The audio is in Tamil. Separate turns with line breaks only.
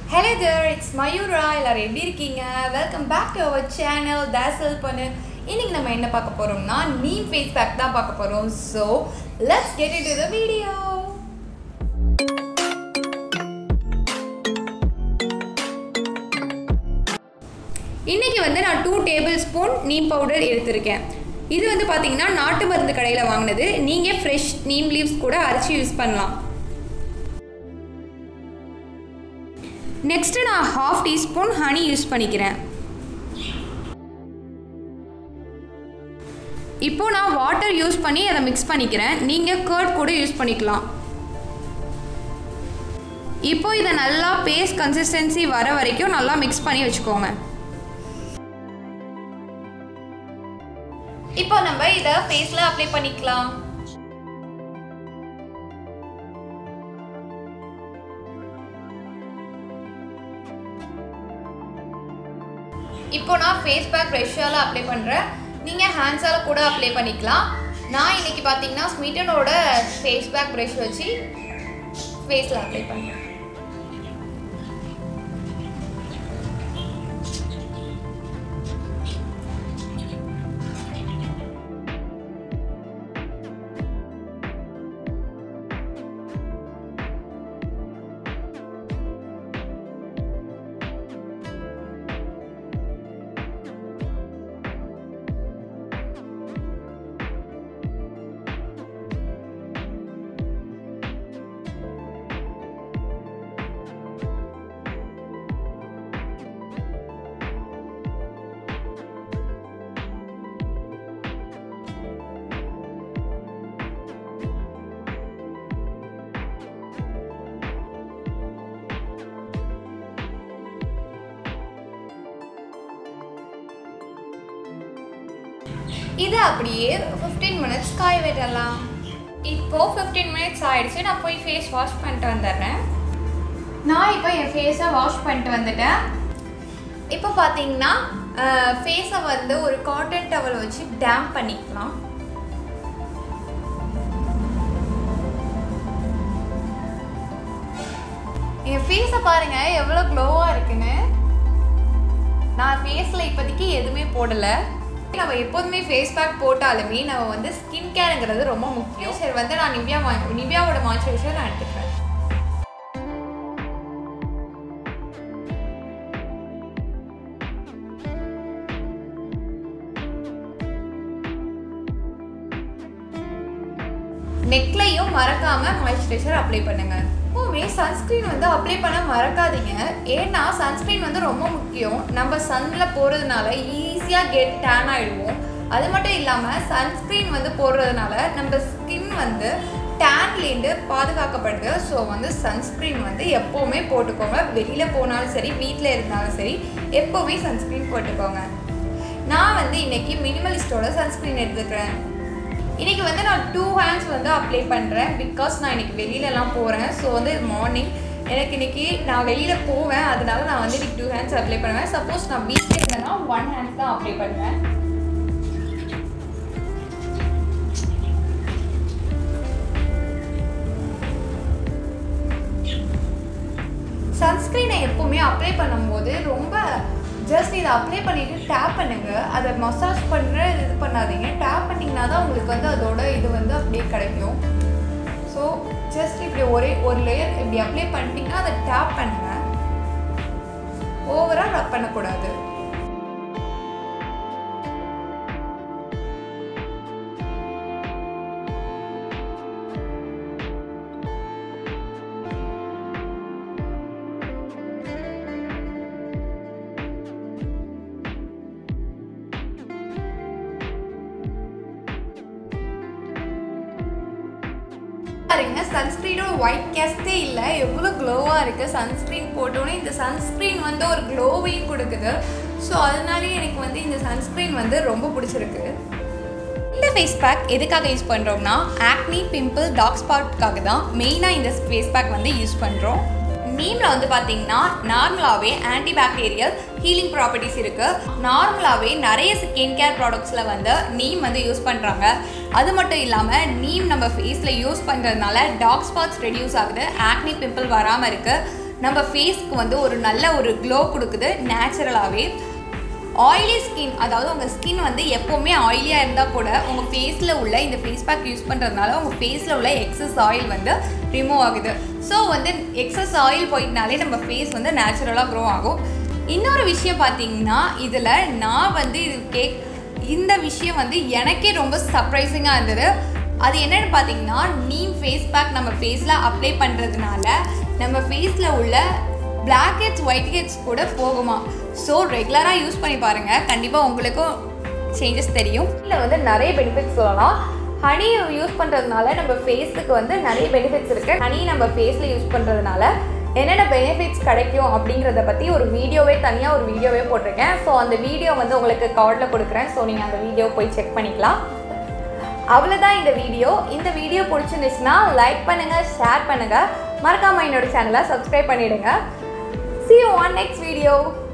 ஹலோ தேர் இட்ஸ் மயூரா எல்லாரும் எப்படி இருக்கீங்க welcome back to our channel டேசல் பண்ணு இன்னைக்கு நம்ம என்ன பார்க்க போறோம்னா நீம் ஃபேஸ் பேக் தான் பார்க்க போறோம் so let's get into video இன்னைக்கு வந்து நான் two table spoon neem powder எடுத்திருக்கேன் இது வந்து பார்த்தீங்கன்னா நாட்டு மருந்து கடையில் வாங்கினது நீங்கள் ஃப்ரெஷ் நீம் லீவ்ஸ் கூட அரைச்சி யூஸ் பண்ணலாம் நெக்ஸ்ட்டு நான் ஹாஃப் டீஸ்பூன் ஹனி யூஸ் பண்ணிக்கிறேன் இப்போ நான் வாட்டர் யூஸ் பண்ணி அதை மிக்ஸ் பண்ணிக்கிறேன் நீங்கள் கர்ட் கூட யூஸ் பண்ணிக்கலாம் இப்போ இதை நல்லா பேஸ்ட் கன்சிஸ்டன்சி வர வரைக்கும் நல்லா மிக்ஸ் பண்ணி வச்சுக்கோங்க இப்போ நம்ம இதை ஃபேஸில் அப்ளை பண்ணிக்கலாம் இப்போ நான் ஃபேஸ் பேக் ப்ரெஷ்ஷால் அப்ளை பண்ணுறேன் நீங்கள் ஹேண்ட்ஸால் கூட அப்ளை பண்ணிக்கலாம் நான் இன்னைக்கு பார்த்தீங்கன்னா ஸ்மிட்டனோட ஃபேஸ் பேக் ப்ரெஷ் வச்சு ஃபேஸில் அப்ளை பண்ணுறேன் இது அப்படியே ஃபிஃப்டீன் மினிட்ஸ் காய விடலாம் இப்போ ஃபிஃப்டீன் மினிட்ஸ் ஆயிடுச்சு நான் போய் ஃபேஸ் வாஷ் பண்ணிட்டு வந்துடுறேன் நான் இப்போ என் ஃபேஸை வாஷ் பண்ணிட்டு வந்துட்டேன் இப்போ பார்த்தீங்கன்னா ஃபேஸை வந்து ஒரு காட்டன் டவல் வச்சு டேம்ப் பண்ணிக்கலாம் என் ஃபேஸை பாருங்கள் எவ்வளோ க்ளோவாக இருக்குன்னு நான் ஃபேஸில் இப்போதைக்கு எதுவுமே போடலை நம்ம எப்போதுமே ஃபேஸ் பேக் போட்டாலுமே நம்ம வந்து ஸ்கின் கேருங்கிறது ரொம்ப முக்கியம் சரி வந்து நான் நிவ்யா மா நிவ்யாவோட மாய்ஸ்சரைசர் நான் எடுத்துக்கிறேன் நெக்லையும் மறக்காம மாய்ஸ்சரைசர் அப்ளை பண்ணுங்க எப்பவுமே சன்ஸ்க்ரீன் வந்து அப்ளை பண்ண மறக்காதீங்க ஏன்னா சன்ஸ்க்ரீன் வந்து ரொம்ப முக்கியம் நம்ம சன்னில் போகிறதுனால ஈஸியாக கெட் டேன் ஆகிடுவோம் அது மட்டும் இல்லாமல் சன்ஸ்க்ரீன் வந்து போடுறதுனால நம்ம ஸ்கின் வந்து டேன்லேருந்து பாதுகாக்கப்படுது ஸோ வந்து சன்ஸ்க்ரீன் வந்து எப்போவுமே போட்டுக்கோங்க வெளியில் போனாலும் சரி வீட்டில் இருந்தாலும் சரி எப்போவுமே சன்ஸ்க்ரீன் போட்டுக்கோங்க நான் வந்து இன்னைக்கு மினிமலிஸ்டோட சன்ஸ்க்ரீன் எடுத்துக்கிறேன் இன்றைக்கி வந்து நான் டூ ஹேண்ட்ஸ் வந்து அப்ளை பண்ணுறேன் பிகாஸ் நான் இன்றைக்கி வெளியிலலாம் போகிறேன் ஸோ வந்து மார்னிங் எனக்கு இன்றைக்கி நான் வெளியில் போவேன் அதனால நான் வந்து இன்றைக்கி டூ ஹேண்ட்ஸ் அப்ளை பண்ணுவேன் சப்போஸ் நான் வீட்டில் இருந்தேன்னா ஒன் ஹேண்ட்ஸ் தான் அப்ளை பண்ணுவேன் சன்ஸ்க்ரீனை எப்போவுமே அப்ளை பண்ணும்போது ரொம்ப ஜஸ்ட் இதை அப்ளை பண்ணிவிட்டு டேப் பண்ணுங்க அதை மசாஜ் பண்ணுற இது பண்ணாதீங்க டேப் பண்ணிங்கன்னா தான் உங்களுக்கு வந்து அதோட இது வந்து அப்படியே கிடைக்கும் ஸோ ஜஸ்ட் இப்படி ஒரே ஒரு லேயர் இப்படி அப்ளை பண்ணிட்டீங்கன்னா அதை டேப் பண்ணுங்க ஓவராக ரப் பண்ணக்கூடாது பாருங்க சன்ஸ்க்ரீனோட ஒயிட் கேஸ்டே இல்லை எவ்வளோ க்ளோவாக இருக்குது சன்ஸ்க்ரீன் போட்டோன்னே இந்த சன்ஸ்க்ரீன் வந்து ஒரு க்ளோவையும் கொடுக்குது ஸோ அதனாலே எனக்கு வந்து இந்த சன்ஸ்க்ரீன் வந்து ரொம்ப பிடிச்சிருக்கு இந்த ஃபேஸ் பேக் எதுக்காக யூஸ் பண்ணுறோம்னா ஆக்னி பிம்பிள் டாக் ஸ்பாட்காக தான் மெயினாக இந்த ஃபேஸ் பேக் வந்து யூஸ் பண்ணுறோம் நீமில் வந்து பார்த்தீங்கன்னா நார்மலாகவே ஆன்டி பாக்டீரியல் ஹீலிங் ப்ராப்பர்ட்டிஸ் இருக்குது நார்மலாகவே நிறைய ஸ்கின் கேர் ப்ராடக்ட்ஸில் வந்து நீம் வந்து யூஸ் பண்ணுறாங்க அது மட்டும் இல்லாமல் நீம் நம்ம ஃபேஸில் யூஸ் பண்ணுறதுனால டார்க் ஸ்பாட்ஸ் ரெடியூஸ் ஆகுது ஆக்னி பிம்பிள் வராமல் இருக்குது நம்ம ஃபேஸ்க்கு வந்து ஒரு நல்ல ஒரு க்ளோ கொடுக்குது நேச்சுரலாகவே ஆயிலி ஸ்கின் அதாவது உங்கள் ஸ்கின் வந்து எப்போவுமே ஆயிலியாக இருந்தால் கூட உங்கள் ஃபேஸில் உள்ள இந்த ஃபேஸ் பேக் யூஸ் பண்ணுறதுனால உங்கள் ஃபேஸில் உள்ள எக்ஸஸ் ஆயில் வந்து ரிமூவ் ஆகுது ஸோ வந்து எக்ஸஸ் ஆயில் போயிட்டனாலே நம்ம ஃபேஸ் வந்து நேச்சுரலாக க்ரோ ஆகும் இன்னொரு விஷயம் பார்த்தீங்கன்னா இதில் நான் வந்து இது கேக் இந்த விஷயம் வந்து எனக்கே ரொம்ப சர்ப்ரைசிங்காக இருந்தது அது என்னென்னு பார்த்தீங்கன்னா நீம் ஃபேஸ் பேக் நம்ம ஃபேஸில் அப்ளை பண்ணுறதுனால நம்ம ஃபேஸில் உள்ள பிளாக் ஹெட்ஸ் ஒயிட் ஹெட்ஸ் கூட போகுமா ஸோ ரெகுலராக யூஸ் பண்ணி பாருங்கள் கண்டிப்பாக உங்களுக்கும் சேஞ்சஸ் தெரியும் இதில் வந்து நிறைய பெனிஃபிட்ஸ் சொல்லலாம் ஹனி யூஸ் பண்ணுறதுனால நம்ம ஃபேஸுக்கு வந்து நிறைய பெனிஃபிட்ஸ் இருக்குது ஹனி நம்ம ஃபேஸில் யூஸ் பண்ணுறதுனால என்னென்ன பெனிஃபிட்ஸ் கிடைக்கும் அப்படிங்கிறத பற்றி ஒரு வீடியோவே தனியாக ஒரு வீடியோவே போட்டிருக்கேன் ஸோ அந்த வீடியோ வந்து உங்களுக்கு கார்டில் கொடுக்குறேன் ஸோ நீங்கள் அந்த வீடியோ போய் செக் பண்ணிக்கலாம் அவ்வளோதான் இந்த வீடியோ இந்த வீடியோ பிடிச்சிருந்துச்சுன்னா லைக் பண்ணுங்கள் ஷேர் பண்ணுங்கள் மறக்காமல் என்னோட சேனலை சப்ஸ்கிரைப் பண்ணிவிடுங்க see you on next video